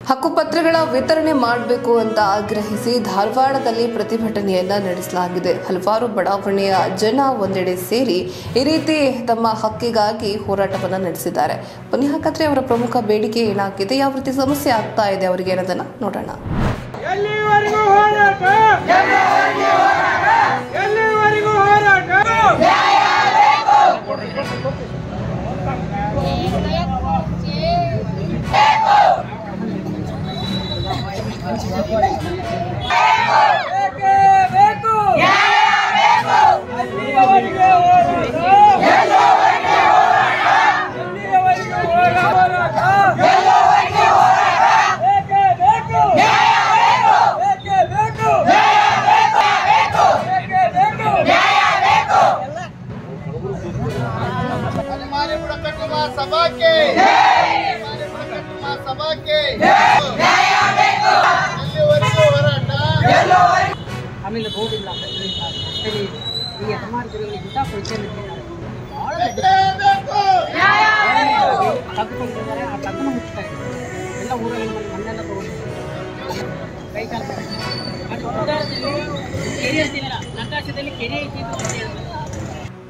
ಹಕ್ಕುಪತ್ರಗಳ ವಿತರಣೆ ಮಾಡಬೇಕು ಅಂತ ಆಗ್ರಹಿಸಿ ಧಾರವಾಡದಲ್ಲಿ ಪ್ರತಿಭಟನೆಯನ್ನ ನಡೆಸಲಾಗಿದೆ ಹಲವಾರು ಬಡಾವಣೆಯ ಜನ ಒಂದೆಡೆ ಸೇರಿ ಈ ರೀತಿ ತಮ್ಮ ಹಕ್ಕಿಗಾಗಿ ಹೋರಾಟವನ್ನ ನಡೆಸಿದ್ದಾರೆ ಬನ್ನಿ ಹಾಗಾದ್ರೆ ಅವರ ಪ್ರಮುಖ ಬೇಡಿಕೆ ಏನಾಗಿದೆ ಯಾವ ರೀತಿ ಸಮಸ್ಯೆ ಆಗ್ತಾ ಇದೆ ಅವರಿಗೆ ಅನ್ನೋದನ್ನ ನೋಡೋಣ ಎಲ್ಲಿವರೆಗೂ ಹೋರಾಟ ಎಲ್ಲಿವರೆಗೂ ಹೋರಾಟ ಬೇಕೇ ಬೇಕು ಅಲ್ಲಿಯವರೆಗೆ ಹೋರಾಟ ಎಲ್ಲಿಯವರೆಗೂ ಹೋರಾಟ ಬೇಕೇ ಬೇಕು ಬೇಕೇ ಬೇಕು ಬೇಕೇ ಬೇಕು ಹನುಮಾನ ಬುಡಕಟ್ಟು ಮಹಾಸಭಾಕ್ಕೆ ಹನುಮಾನ ಬುಡಕಟ್ಟು ಮಹಾಸಭಾಕ್ಕೆ ಎಲ್ಲಿವರೆಗೂ ಹೋರಾಟ ಆಮೇಲೆ ರೋಡ್ ಇಲ್ಲ ಇದರಿಂದ ರಸ್ತೆಲಿ ಈ ಹೆಸಮಾರ್ಗದಲ್ಲಿ ಇಂಥ ಪರಿಚಯ ಭಾಳ ಬೇಕೇ ಬೇಕು ತಗ್ಗಿಕೊಂಡಿದ್ದಾರೆ ಆ ತಗ್ಗನ್ನು ಮುಚ್ತಾ ಇದ್ದಾರೆ ಎಲ್ಲ ಊರಲ್ಲಿ ಬಂದು ಮಣ್ಣೆಲ್ಲ ತಗೊಂಡಿದ್ದಾರೆ ಕೈ ಕಾಲು ಅದು ಉದಾಹರಣೆಯಲ್ಲಿ ಕೆರೆ ಅಂತಿಲ್ಲ ನಕಾಶದಲ್ಲಿ ಕೆರೆ ಐತಿ ಅಂತ ಹೇಳ್ತಾರೆ